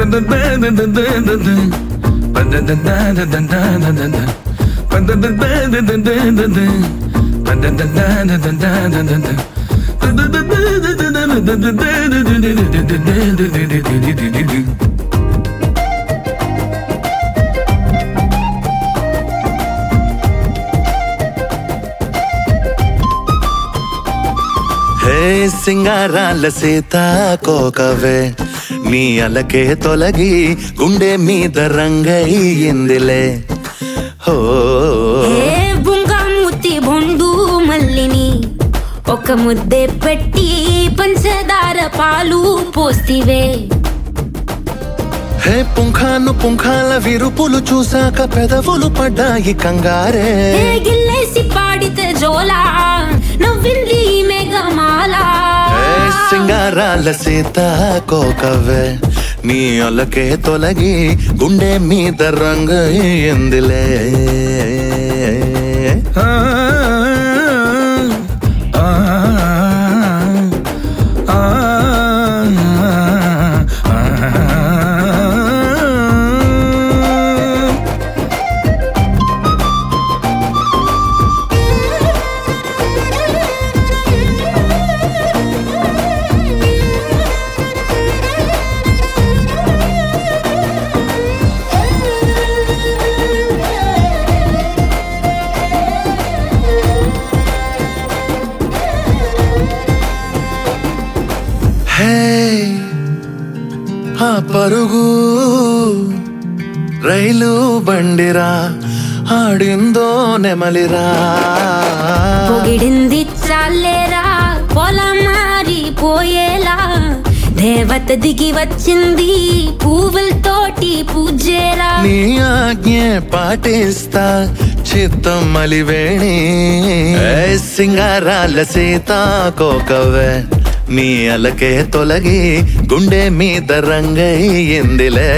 హే సింగారాల సీతాకోకవే నీ అలకే తొలగి గుండె మీద రంగయ్యిందిలే హో ఏ బుంగామూతి బొండు మల్లిని ఒక ముద్దే పెట్టి పంచదార పాలు పోస్తివే హే పుంఖాను పుంఖాల విరుపులు చూసాక పెదవులు పడ్డాయి కంగారే ఏ గిల్లేసి పాడితే జోలా నవ్వింది ఈ మేఘమాల హే సింగారాల సీతాకోకవే నీ అలకే తొలగి గుండె మీద రంగయ్యిందిలే హే ఆ పరుగు రైలు బండిరా ఆడిందో నెమలిరా పొగిడింది చాలేరా పొలం మారిపోయేలా దేవత దిగి వచ్చింది పువ్వులతోటి పూజేరా నీ ఆజ్ఞే పాటిస్తా చిత్తం మలివేణి ఏ సింగారాల సీతాకోకవే నీ అలకే తొలగి గుండె మీద రంగయ్యిందిలే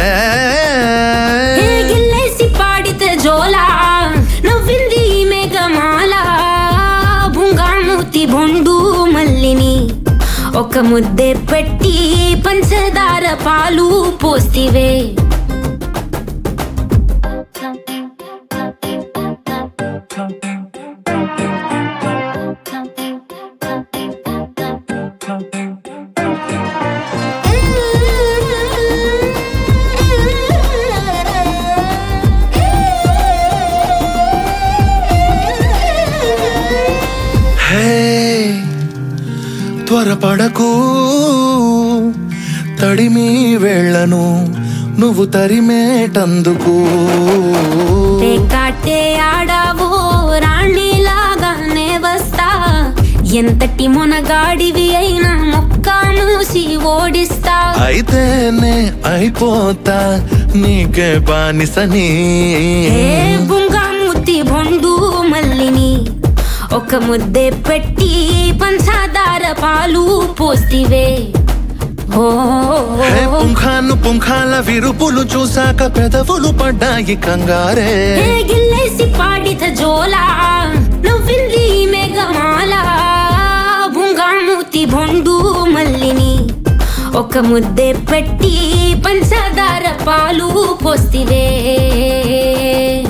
ఏ గిల్లేసి పాడితే జోలా నవ్వింది ఈ మేఘమాల బుంగామూతి బొండు మల్లిని ఒక ముద్దే పెట్టి పంచదార పాలు పోస్తివే హే త్వరపడకు తడిమి వెళ్ళను నువ్వు తరిమేటందుకు ఏ కాటే ఆడావో రాణిలాగానే వస్తా ఎంతటి మొనగాడివి అయినా మొక్క మూసి ఓడిస్తా అయితేనే అయిపోతా నీకే బానిసని ఏ బుంగామూతి బొండు మల్లిని ఒక ముద్దే పెట్టి పంచదార పాలు పోస్తివే ఓ హే పుంఖాను పుంఖాల విరుపులు చూసాక పెదవులు పడ్డాయి కంగారే ఏ గిల్లేసి పాడిత జోలా నవ్వింది ఈ మేఘమాల బుంగామూతి బొండు మల్లిని ఒక ముద్దే పెట్టి పంచదార పాలు పోస్తివే